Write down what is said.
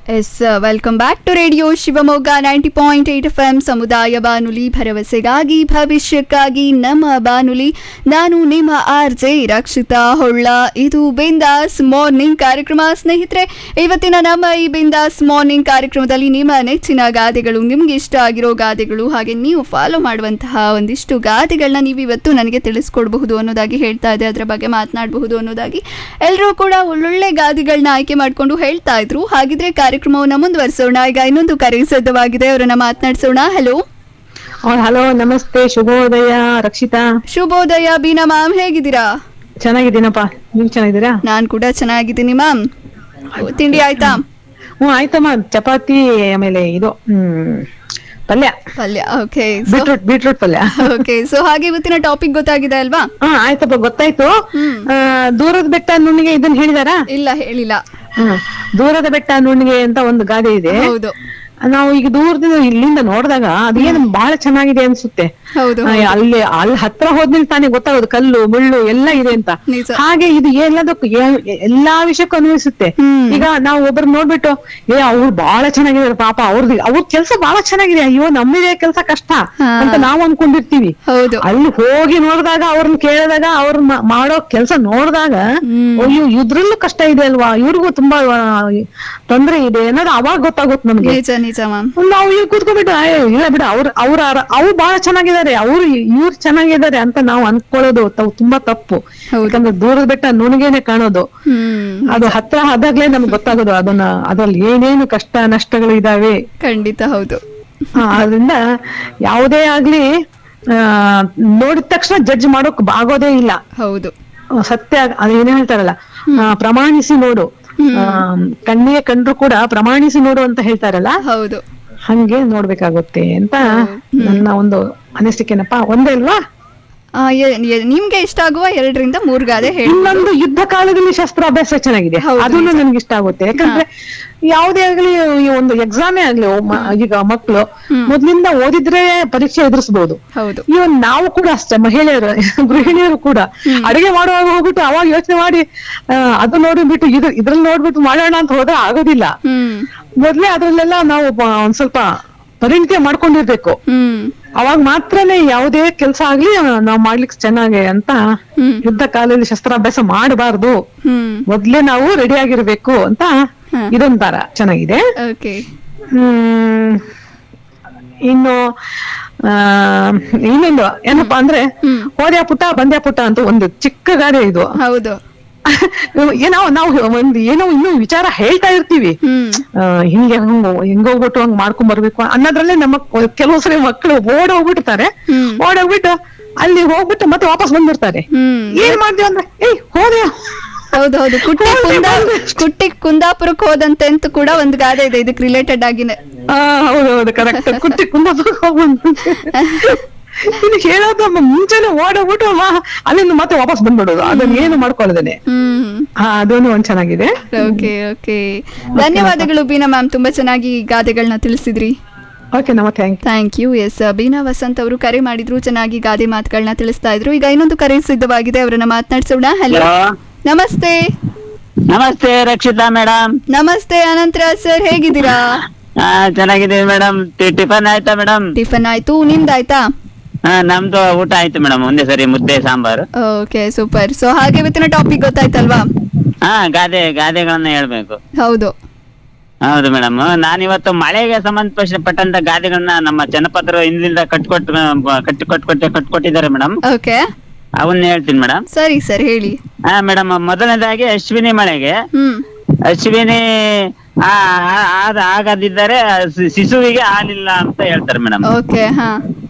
S welcome back to radio Shivamogga ninety point eight F M ಸಮುದಾಯ ಬಾನುಲಿ ಭರವಸೆಗಾಗಿ ಭವಿಷ್ಯಕ್ಕಾಗಿ ನಮ್ಮ ಬಾನುಲಿ ನಾನು ನಿಮ್ಮ ಆರ್ ಜೆ ರಕ್ಷಿತಾ ಹೊಳ್ಳ ಇದು ಬಿಂದಾಸ್ ಮಾರ್ನಿಂಗ್ ಕಾರ್ಯಕ್ರಮ ಸ್ನೇಹಿತರೆ ಇವತ್ತಿನ ನಮ್ಮ ಈ ಬಿಂದಾಸ್ ಮಾರ್ನಿಂಗ್ ಕಾರ್ಯಕ್ರಮದಲ್ಲಿ ನಿಮ್ಮ ನೆಚ್ಚಿನ ಗಾದೆಗಳು ನಿಮ್ಗೆ ಇಷ್ಟ ಆಗಿರೋ ಗಾದೆಗಳು ಹಾಗೆ ನೀವು ಫಾಲೋ ಮಾಡುವಂತಹ ಒಂದಿಷ್ಟು ಗಾದೆಗಳನ್ನ ನೀವು ಇವತ್ತು ನನಗೆ ತಿಳಿಸ್ಕೊಡ್ಬಹುದು ಅನ್ನೋದಾಗಿ ಹೇಳ್ತಾ ಇದೆ ಅದರ ಬಗ್ಗೆ ಮಾತನಾಡಬಹುದು ಅನ್ನೋದಾಗಿ ಎಲ್ಲರೂ ಕೂಡ ಒಳ್ಳೊಳ್ಳೆ ಗಾದೆಗಳನ್ನ ಆಯ್ಕೆ ಮಾಡಿಕೊಂಡು ಹೇಳ್ತಾ ಇದ್ರು ಹಾಗಿದ್ರೆ ಕಾರ್ಯಕ್ರಮವನ್ನ ಮುಂದುವರಿಸೋಣ ಈಗ ಇನ್ನೊಂದು ಕರೆ ಸಿದ್ಧವಾಗಿದೆ ಅವರನ್ನ ಮಾತನಾಡಿಸೋಣ ಹಲೋ ಹಲೋ ನಮಸ್ತೆ ಶುಭೋದಯ ರಕ್ಷಿತಾ ಶುಭೋದಯ ಬೀನಾ ಮ್ಯಾಮ್ ಹೇಗಿದ್ದೀರಾ ಚೆನ್ನಾಗಿದ್ದೀನಪ್ಪ ನೀವ್ ಚೆನ್ನಾಗಿದ್ದೀರಾ ನಾನ್ ಕೂಡ ಚೆನ್ನಾಗಿದ್ದೀನಿ ಮ್ಯಾಮ್ ತಿಂಡಿ ಆಯ್ತಾ ಹ್ಮ್ ಆಯ್ತಮ್ಮ ಚಪಾತಿ ಆಮೇಲೆ ಇದು ಹ್ಮ್ ಪಲ್ಯ ಪಲ್ಯ ಓಕೆ ಬೀಟ್ರೂಟ್ ಬೀಟ್ರೂಟ್ ಪಲ್ಯ ಓಕೆ ಸೊ ಹಾಗೆ ಇವತ್ತಿನ ಟಾಪಿಕ್ ಗೊತ್ತಾಗಿದೆ ಅಲ್ವಾ ಹಾ ಆಯ್ತಪ್ಪ ಗೊತ್ತಾಯ್ತು ಹ್ಮ್. ಆ, ದೂರದ ಬೆಟ್ಟ ನುಣ್ಣಿಗೆ ಇದನ್ನ ಹೇಳಿದಾರಾ ಇಲ್ಲ ಹೇಳಿಲ್ಲ ಹ್ಮ್ ದೂರದ ಬೆಟ್ಟ ನುಣ್ಣಿಗೆ ಅಂತ ಒಂದು ಗಾದೆ ಇದೆ ಹೌದು ನಾವು ಈಗ ದೂರದಿಂದ ಇಲ್ಲಿಂದ ನೋಡಿದಾಗ ಅದೇನು ಬಹಳ ಚೆನ್ನಾಗಿದೆ ಅನ್ಸುತ್ತೆ ಹೌದು ಆ, ಅಲ್ಲಿ ಅಲ್ಲಿ ಹತ್ರ ಹೋದ್ಮೇಲೆ ತಾನೇ ಗೊತ್ತಾಗೋದು ಕಲ್ಲು ಮುಳ್ಳು ಎಲ್ಲ ಇದೆ ಅಂತ ನಿಜ ಹಾಗೆ ಇದು ಎಲ್ಲದಕ್ಕೂ ಎ- ಎಲ್ಲಾ ವಿಷಯಕ್ಕೂ ಅನ್ವಯಿಸುತ್ತೆ ಹ್ಮ್. ಈಗ ನಾವು ಒಬ್ರು ನೋಡ್ಬಿಟ್ಟು ಏ ಅವ್ರು ಬಹಳ ಚೆನ್ನಾಗಿದ್ದಾರೆ ಪಾಪ ಅವ್ರದ್ದು ಅವ್ರ ಕೆಲ್ಸ ಬಹಳ ಚೆನ್ನಾಗಿದೆ ಅಯ್ಯೋ ನಮ್ಮಿದೆ ಕೆಲ್ಸ ಕಷ್ಟ ಹಾ. ಅಂತ ನಾವು ಅನ್ಕೊಂಡಿರ್ತೀವಿ ಹೌದು ಅಲ್ಲಿ ಹೋಗಿ ನೋಡಿದಾಗ ಅವ್ರನ್ನ ಕೇಳಿದಾಗ ಅವ್ರ ಮ- ಮಾಡೋ ಕೆಲ್ಸ ನೋಡಿದಾಗ ಹ್ಮ್. ಅಯ್ಯೋ ಇದ್ರಲ್ಲೂ ಕಷ್ಟ ಇದೆ ಅಲ್ವಾ ಇವ್ರಿಗೂ ತುಂಬಾ ಆ, ತೊಂದ್ರೆ ಇದೆ ಅನ್ನೋದು ಅವಾಗ ಗೊತ್ತಾಗುತ್ತೆ ನಮ್ಗೆ ನಿಜ ನಿಜ ಮ್ಯಾಮ್ ನಾವು ಈಗ ಕೂತ್ಕೊಂಡ್ಬಿಟ್ಟು "ಅಯ್ಯೋ, ಇಲ್ಲ ಬಿಡ ಅವ್ರ ಅವ್ರ ಅವ್ರು ಬಹಳ ಚೆನ್ನಾಗಿದ್ದಾರೆ ಅವ್ರು ಇವ್ರು ಚೆನ್ನಾಗಿದ್ದಾರೆ ಅಂತ ನಾವು ಅನ್ಕೊಳ್ಳೋದು ತಾವು ತುಂಬಾ ತಪ್ಪು ಹೌದು. ಯಾಕಂದ್ರೆ ದೂರದ ಬೆಟ್ಟ ನುಣಿಗೇನೆ ಕಾಣೋದು ಹ್ಮ್ ಅದು ಹತ್ರ ಆದಾಗ್ಲೇ ನಮ್ಗೆ ಗೊತ್ತಾಗೋದು ಅದನ್ನ ಅದ್ರಲ್ಲಿ ಏನೇನು ಕಷ್ಟ ನಷ್ಟಗಳು ಇದಾವೆ ಖಂಡಿತ ಹೌದು ಆ, ಆದ್ರಿಂದ ಯಾವುದೇ ಆಗ್ಲಿ ಆ ನೋಡಿದ ತಕ್ಷಣ ಜಡ್ಜ್ ಮಾಡೋಕ್ ಆಗೋದೇ ಇಲ್ಲ ಹೌದು ಆ, ಸತ್ಯ ಅದೇನೇ ಹೇಳ್ತಾರಲ್ಲ ಆ, ಪ್ರಮಾಣಿಸಿ ನೋಡು ಆ, ಕಣ್ಣಿಗೆ ಕಂಡ್ರು ಕೂಡ ಪ್ರಮಾಣಿಸಿ ನೋಡು ಅಂತ ಹೇಳ್ತಾರಲ್ಲ ಹೌದು ಹಂಗೆ ನೋಡ್ಬೇಕಾಗುತ್ತೆ ಅಂತ ನನ್ನ ಒಂದು ಅನಿಸಿಕೆನಪ್ಪ ಒಂದೇ ಅಲ್ವಾ ಆ, ಎ- ಎ- ನಿಮ್ಗೆ ಇಷ್ಟ ಆಗುವ ಎರಡರಿಂದ ಮೂರು ಗಾದೆ ಹೇಳಿ ಇನ್ನೊಂದು ಯುದ್ಧ ಕಾಲದಲ್ಲಿ ಶಸ್ತ್ರಾಭ್ಯಾಸ ಚೆನ್ನಾಗಿದೆ ಹೌದು, ಅದನ್ನು ನನ್ಗೆ ಇಷ್ಟ ಆಗುತ್ತೆ ಯಾಕಂದ್ರೆ ಯಾವುದೇ ಆಗ್ಲಿ ಈ ಒಂದು ಎಕ್ಸಾಮೇ ಆಗ್ಲಿ ಒಮ್ಮ- ಈಗ ಮಕ್ಕಳು ಮೊದ್ಲಿಂದ ಓದಿದ್ರೆ ಪರೀಕ್ಷೆ ಎದುರಿಸಬಹುದು ಹೌದು ಇವನ್ ನಾವು ಕೂಡ ಅಷ್ಟೇ ಮಹಿಳೆಯರು ಗೃಹಿಣಿಯರು ಕೂಡ ಅಡಿಗೆ ಮಾಡುವಾಗ ಹೋಗ್ಬಿಟ್ಟು ಅವಾಗ ಯೋಚನೆ ಮಾಡಿ ಆ, ಅದು ನೋಡಿಬಿಟ್ಟು ಇದು ಇದ್ರಲ್ಲಿ ನೋಡ್ಬಿಟ್ಟು ಮಾಡೋಣ ಅಂತ ಹೋದ್ರೆ ಆಗೋದಿಲ್ಲ ಹ್ಮ್ ಮೊದ್ಲೇ ಅದ್ರಲ್ಲೆಲ್ಲ ನಾವು ಬ- ಒಂದ್ ಸ್ವಲ್ಪ ಪರಿಣಿತಿ ಮಾಡ್ಕೊಂಡಿರ್ಬೇಕು ಹ್ಮ್ ಅವಾಗ ಮಾತ್ರನೇ ಯಾವುದೇ ಕೆಲಸ ಆಗ್ಲಿ ನಾವು ಮಾಡ್ಲಿಕ್ಕೆ ಚೆನ್ನಾಗಿ ಅಂತ ಹ್ಮ್ ಯುದ್ಧ ಕಾಲದಲ್ಲಿ ಶಸ್ತ್ರಾಭ್ಯಾಸ ಮಾಡಬಾರ್ದು ಹ್ಮ್ ಮೊದ್ಲೇ ನಾವು ರೆಡಿ ಆಗಿರ್ಬೇಕು ಅಂತ ಹ. ಇದೊಂಥರ ಚೆನ್ನಾಗಿದೆ ಓಕೆ ಹ್ಮ್ ಇನ್ನು ಆ ಇನ್ನೊಂದು ಏನಪ್ಪಾ ಅಂದ್ರೆ ಹ್ಮ್. ಹೋದ್ಯಾ ಪುಟ್ಟ ಬಂದ್ಯಾ ಪುಟ್ಟ ಅಂತ ಒಂದು ಚಿಕ್ಕ ಗಾದೆ ಇದು ಹೌದು ಏನೋ ನಾವು ಒಂದು ಏನೋ ಇನ್ನೂ ವಿಚಾರ ಹೇಳ್ತಾ ಇರ್ತೀವಿ ಹ್ಮ್ ಆ, ಹಿಂಗೆ ಹಂಗ ಹೆಂಗ್ ಹೋಗ್ಬಿಟ್ಟು ಹಂಗ್ ಮಾಡ್ಕೊಂಡ್ ಬರ್ಬೇಕು ಅನ್ನೋದ್ರಲ್ಲೇ ನಮ್ಮ ಕೆಲವು ಸರಿ ಮಕ್ಕಳು ಓಡ್ ಹೋಗ್ಬಿಡ್ತಾರೆ ಹ್ಮ್. ಓಡ್ ಹೋಗ್ಬಿಟ್ಟು ಅಲ್ಲಿ ಹೋಗ್ಬಿಟ್ಟು ಮತ್ತೆ ವಾಪಸ್ ಬಂದ್ಬಿಡ್ತಾರೆ ಹ್ಮ್ ಏನ್ ಮಾಡ್ತೀವಿ ಅಂದ್ರೆ ಏಯ್ ಹೋದೆ ಹೌದು ಹೌದು ಕುಟ್ಟಿ ಹೋದೆ, ಕುಂದಾ ಬಂದೆ. ಕುಟ್ಟಿ ಕುಂದಾಪುರಕ್ಕೆ ಹೋದಂತೆ ಅಂತ ಕೂಡ ಒಂದು ಗಾದೆ ಇದೆ ಇದಕ್ಕೆ ರಿಲೇಟೆಡ್ ಆಗಿನೇ ಆ ಹೌದೌದು ಕರೆಕ್ಟ್ ಕುಟ್ಟಿ ಕುಂದಾಪುರಕ್ಕೆ ಹೋಗ್ಬಂದು ಇನ್ನು ಹೇಳೋದು ಮ- ಮುಂಚೆನೆ ಓಡೋಗ್ಬಿಟ್ಟು ಮ- ಅಲ್ಲಿಂದ ಮತ್ತೆ ವಾಪಸ್ ಬಂದ್ಬಿಡೋದು ಅದನ್ನ ಏನು ಮಾಡ್ಕೊಳ್ಳೋದೇನೆ ಹ್ಮ್ ಹಾ ಅದನ್ನು ಒಂದ್ ಚೆನ್ನಾಗಿದೆ ಓಕೆ ಓಕೆ ಧನ್ಯವಾದಗಳು ಬೀನಾ ಮ್ಯಾಮ್ ತುಂಬಾ ಚೆನ್ನಾಗಿ ಗಾದೆಗಳನ್ನ ತಿಳಿಸಿದ್ರಿ ಓಕೆ ನಮ್ಮ thank thank you yes Beena Vasanth ಅವರು ಕರೆ ಮಾಡಿದ್ರು ಚೆನ್ನಾಗಿ ಗಾದೆ ಮಾತುಗಳನ್ನ ತಿಳಿಸ್ತಾ ಇದ್ರು ಈಗ ಇನ್ನೊಂದು ಕರೆ ಸಿದ್ಧವಾಗಿದೆ ಅವರನ್ನ ಮಾತನಾಡಿಸೋಣ ಹಲೋ ಹಲೋ ನಮಸ್ತೆ ನಮಸ್ತೆ ರಕ್ಷಿತಾ ಮೇಡಮ್ ನಮಸ್ತೆ ಅನಂತರಾಜ್ ಸರ್ ಹೇಗಿದ್ದೀರಾ ಹಾ ಚೆನ್ನಾಗಿದ್ದೀವಿ ಮೇಡಮ್ ಟಿಫನ್ ಆಯ್ತಾ ಮೇಡಮ್ ಟಿಫನ್ ಆಯ್ತು ನಿಮ್ದಾಯ್ತಾ ಹಾ ನಮ್ದು ಊಟ ಆಯ್ತು ಮೇಡಮ್ ಒಂದೇ ಸರಿ ಮುದ್ದೆ ಸಾಂಬಾರು ಓಕೆ ಸೂಪರ್ ಸೊ ಹಾಗೆ ಇವತ್ತಿನ ಟಾಪಿಕ್ ಗೊತ್ತಾಯ್ತಲ್ವಾ ಹಾ ಗಾದೆ ಗಾದೆಗಳನ್ನ ಹೇಳ್ಬೇಕು ಹೌದು ಹೌದು ಮೇಡಮ್ ನಾನಿವತ್ತು ಮಳೆಗೆ ಸಂಬಂಧಪಟ್ಟಂತ ಗಾದೆಗಳನ್ನ ನಮ್ಮ ಜನಪದರು ಹಿಂದಿಂದ ಕಟ್ಕೊಟ್ ಕಟ್ಟಿ ಕೊಟ್ಟು ಕಟ್ಕೊಟ್ಟಿದ್ದಾರೆ ಮೇಡಮ್ ಓಕೆ ಅವನ್ನ ಹೇಳ್ತೀನಿ ಮೇಡಮ್ ಸರಿ ಸರ್ ಹೇಳಿ ಹಾ ಮೇಡಮ್ ಮೊದಲನೇದಾಗಿ ಅಶ್ವಿನಿ ಮಳೆಗೆ ಹ್ಮ್ ಅಶ್ವಿನಿ ಆ- ಆ- ಆದ ಆಗದಿದ್ದರೆ ಸಿ- ಶಿಶುವಿಗೆ ಹಾಲಿಲ್ಲ ಅಂತ ಹೇಳ್ತಾರೆ ಮೇಡಮ್ ಓಕೆ ಹಾ